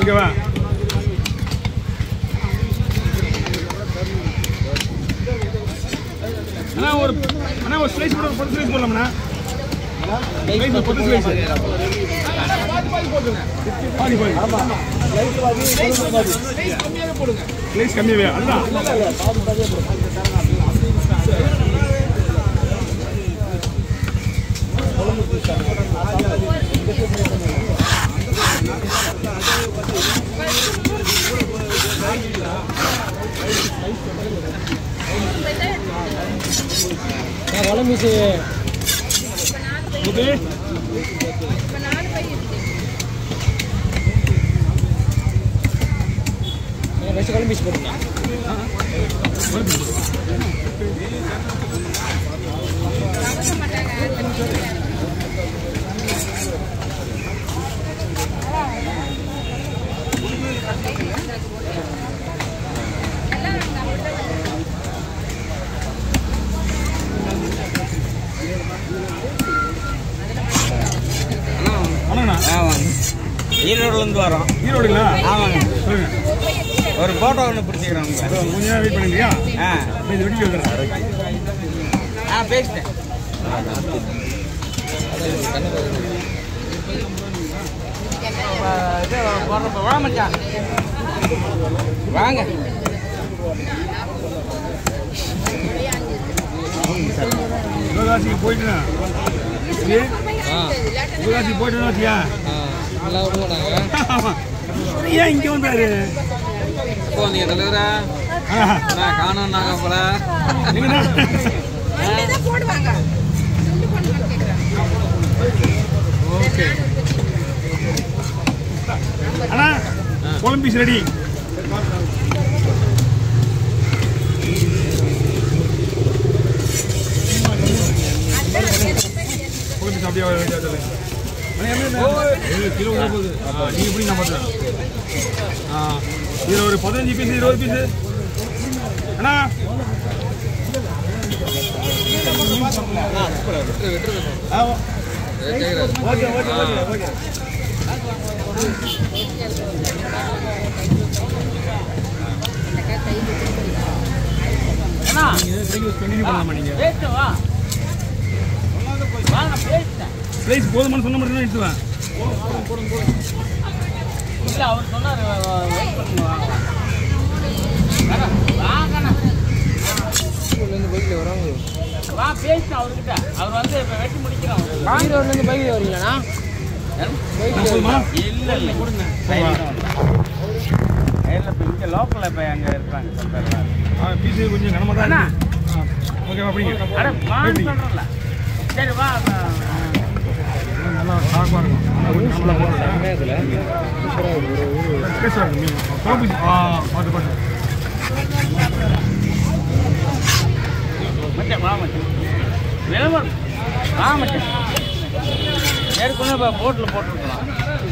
ஓகேவா அண்ணா ஒரு அண்ணா ஒரு ஸ்லைஸ் போட பத்து ஸ்லைஸ் போடலாம்ண்ணா ஸ்லைஸ் பத்து ஸ்லைஸ் பாதி பாதி ஸ்லைஸ் கம்மியாவே அதுதான் குழம்பு ஓகே ஃபஸ்ட்டு குழம்பு பீஸ் போடுங்க அண்ணா ஆமாங்க ஈரோடுலேருந்து வரோம் ஈரோடுங்களா ஆமாங்க சொல்லுங்க ஒரு ஃபோட்டோ ஒன்று பிடிச்சிக்கிறோங்க அப்புறம் கொஞ்ச நேரம் வெயிட் பண்ணுங்கய்யா ஆ இது வெடிக்க வந்துடுறேன் ஆ பேசிட்டேன் இது போடுறப்ப வா மச்சான் வாங்க சிவகாசிக்கு போயிட்டுனா ஆ சிவகாசிக்கு போயிட்டுனா வச்சியா ஆ நல்லா விடுவோம் நாங்கள் ஆமா ஏன் இங்க வந்தாரு இப்போ நீங்கள் தலைவரா ஆஹா. நான் காணும் நாங்கள் போல எங்கண்ணா? வண்டிதான் போடுவாங்க துண்டு போடுவாங்க கேட்குறாங்க ஓகே அண்ணா குழம்பு பீஸ் ரெடி குழம்பு பீஸ் அப்படியே ready ஆ சொல்லு. அண்ணா, எவ்வளவு ஏழு கிலோ உள்ள போகுது ஆ, நீங்க எப்படி நான் பார்த்துறேன் ஆ இதில் ஒரு பதினஞ்சு பீஸ் இருபது பீஸு அண்ணா ஆமா. Okay okay okay okay continue பண்ணலாமா நீங்க பேசிட்டு வா வாங்க பேசிட்டேன் ப்ரைஸ் போதுமானு சொன்ன மட்டும் தான் எடுத்துவேன் இல்லை அவர் சொன்னார் வெயிட் பண்ணுங்க வாங்க வாங்கண்ணா ஈரோட்லேருந்து பைக்கில் வராங்க வா பேசிட்டேன் அவர்கிட்ட அவர் வந்து இப்போ வெட்டி முடிக்கிறோம் ஈரோட்லேருந்து பைக்கில் வரீங்களாண்ணா போதுமா இல்லை இல்லை கொடுங்க கையில் இப்போ இங்கே லோக்கலில் இப்போ அங்கே இருக்கிறாங்க சொல்கிறாங்க ஆ பீஸ் கொஞ்சம் கனமாக தான் இருக்கு. ஆ, ஓகேவா அப்படிங்க அட வான்னு எப்படி? சொல்கிறேன்ல சரி வா வா. நல்லா ஷார்ப்பாக இருக்கும் கொஞ்சம் கனமாக போடுறேன் சமயத்தில் சூப்பராக ஒரு ஒரு டேஸ்டாக இருக்கும் மீன் குழம்பு பீஸ் ஆ பார்த்து பார்த்து மச்சான் வா மச்சான் விளம்பரம் வா மச்சான் ஏற்கனவே இப்போ போட்டில் போட்டிருக்கலாம்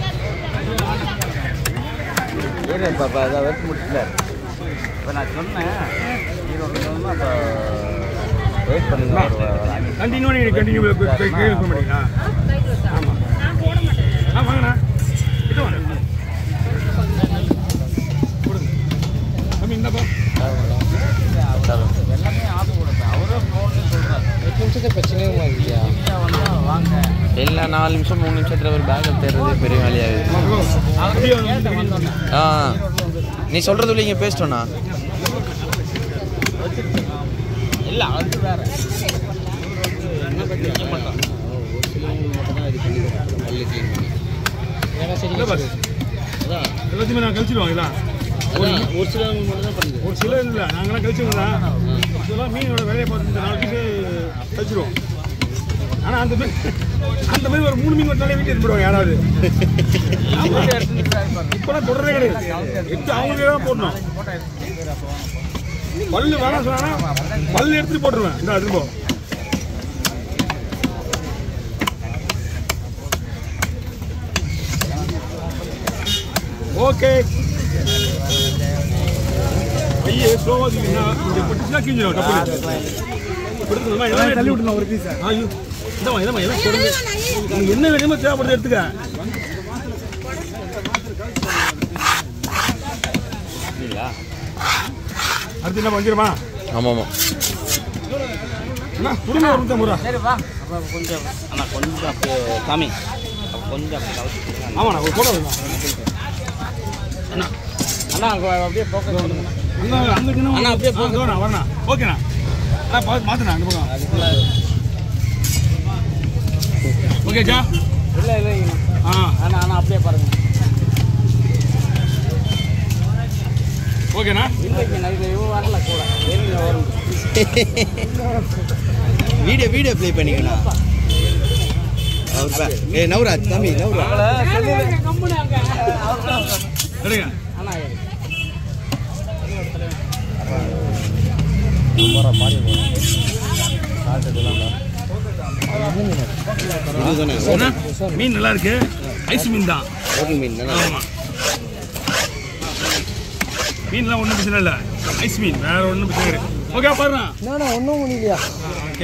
ஏறு பாப்பா அதான் வெட்டி முடிச்சுல இப்போ நான் சொன்னேன் ஈரோடு சொன்னா இப்போ வெயிட் பண்ணுங்க கண்டினியூ நீங்கள் கண்டினியூ கீழே போக மாட்டீங்களா ஆமாம் ஆ வாங்கண்ணா கிட்ட வாங்க கொடுங்க தம்பி இந்தாப்பா எல்லாமே ஆப்பு கொடுப்பேன் அவரும் ஃபோன் சொல்கிறார் எட்டு நிமிஷத்தை பிரச்சனையுமா இல்லையா வந்தால் வாங்க இல்லை நாலு நிமிஷம் மூணு நிமிஷத்தில் ஒரு பேக்கை தேடுறது பெரிய வேலையாகுது ப்ரோ அப்படியே வந்து வந்தோன்னே ஆ நீ சொல்கிறது இங்கே பேசிட்டோண்ணா இல்லை அது வேற வேலை சரி இல்லை பாஸ் எல்லாத்தையுமே நான் கழிச்சிடுவாங்க இதெல்லாம் ஒரு சிலவங்க மட்டும் தான் பண்ணுது ஒரு சில இல்லை நாங்களாம் கழிச்சிருந்தோம் இதெல்லாம் மீனோட விலையை பார்த்து இந்த நாலு பீஸு கழிச்சிருவோம் ஆனால் அந்த மீன் அந்த மாதிரி ஒரு மூணு மீன் வந்தாலே வீட்டு எடுத்து போடுவாங்க யாராவது இப்போலாம் தொடரே கிடையாது எடுத்து அவங்களே தான் போடணும் பல்லு வேணாம் சொன்னா பல்லு எடுத்துட்டு போட்டுருவேன் இந்த திரும்ப ஓகே ஐயே ஸ்லோவா தூக்கினா இங்க பட்டுச்சுனா கிஞ்சிடும் டப்பு கொடுத்துருமா எல்லாம் தள்ளி விட்டுலாம் ஒரு பீஸ் ஐயோ இந்தமா இந்தமா எல்லாம் கொடுங்க உனக்கு என்ன வேணுமோ தேவைப்படுது எடுத்துக்க இல்லையா அடுத்து என்ன வஞ்சிரமா ஆமாம் ஆமாம் அண்ணா கொடுங்க ஒரு நூற்றம்பது ரூபா சரி வா அப்போ கொஞ்சம் அண்ணா கொஞ்சம் அப்படியே காமி அப்போ கொஞ்சம் அப்படியே கலச்சு கொடுங்க. ஆமாண்ணா ஒரு ஃபோட்டோ வேணும் அண்ணா அண்ணா அங்க அப்படியே ஃபோக்கஸ் பண்ணுங்க அண்ணா அங்கே இன்னும் அண்ணா, அப்படியே ஆ, இதோ நான் வரேண்ணா ஓகேண்ணா அண்ணா பார்த்து மாற்றுண்ணா அங்கே பக்கம் ஓகேக்கா இல்லை இல்லை ஆ அண்ணா அண்ணா அப்படியே பாருங்க ஓகேண்ணா இல்லைங்க நான் இது இவன் வரல கூட வெளியில் வரும் வீடியோ வீடியோ ப்ளே பண்ணிக்கணும் அவர் பா ஏ நவராஜ் தம்பி நவராஜ் எடுங்க அண்ணா இதுதானே அண்ணா, மீன் நல்லா இருக்கு ஐஸ் மீன் தான் ஹோட்டல் மீன் தானே ஆமாம் மீன்லாம் ஒன்றும் பிரச்சனை இல்லை ஐஸ் மீன் வேற ஒன்றும் பிரச்சனை கிடையாது ஓகே பாருண்ணா என்னண்ணா ஒன்றும் முடியலையா ஓகே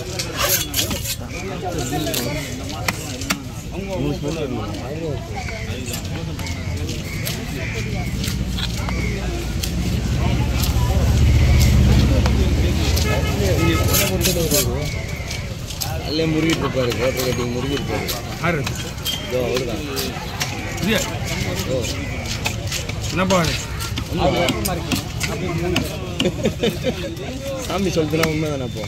அல்லே முருகிட்டு இருப்பாரு ஹோட்டல் கட்டிங் முருகி இருப்பாரு யாரு இது? இதோ அவருதான் இது ஓ என்னப்பா இது? சாமி சொல்லுதுன்னா உண்மை தானே அப்போ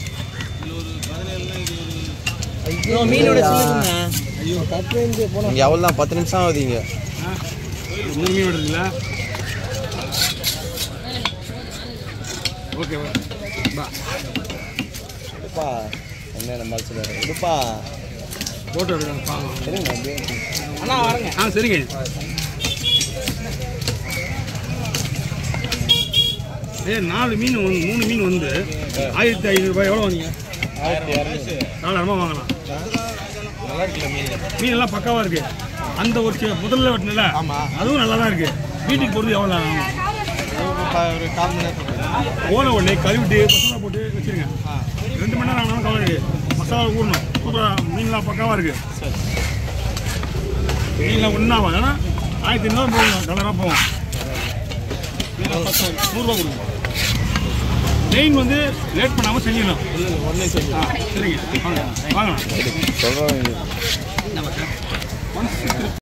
ஐயோ மீனோட சொல்லுங்க ஐயோ கட்டு போனா இங்கே எவ்வளோ தான் பத்து நிமிஷம் ஆகுது இங்கே ஆ? மூணு மீன் விடுறீங்களா ஓகே பா உடுப்பா என்ன நம்ம சொல்லுவாரு உடுப்பா போட்டோ எடுங்க பாருங்க சரிங்க அப்படியே அண்ணா வரங்க ஆ சரிங்க ஏ நாலு மீன் வந்து மூணு மீன் வந்து ஆயிரத்தி ஐநூறுரூபாய் எவ்வளோ வாங்கிங்க ஆயிரத்தி இரநூறு நாலாயிரமா வாங்கலாம் நல்லா இருக்குல்ல மீன் மீன் எல்லாம் பக்காவாக இருக்கு அந்த ஒரு சி- முதல்ல வெட்டினல அதுவும் நல்லா தான் இருக்கு வீட்டுக்கு போகிறது எவ்வளோ நேரம் ஆகும் ஒரு கால் மணி நேரத்தில் ஓலை உடனே கழுவிட்டு மசாலா போட்டு வச்சிருங்க ரெண்டு மணி நேரம் ஆனாலும் கவலை இருக்கு மசாலா ஊறணும் சூப்பராக மீன்லாம் பக்காவாக இருக்கு மீன்லாம் ஒன்றாகும் ஏன்னா ஆயிரத்தி ஐநூறு போகும் கலராக போகும் மீன்லாம் பத்து நூறுரூவா கொடுங்க மெயின் வந்து லேட் பண்ணாமல் செஞ்சிடணும் உடனே சொல்லி ஆ சரிங்க வாங்க வாங்கண்ணா சொல்கிறேன்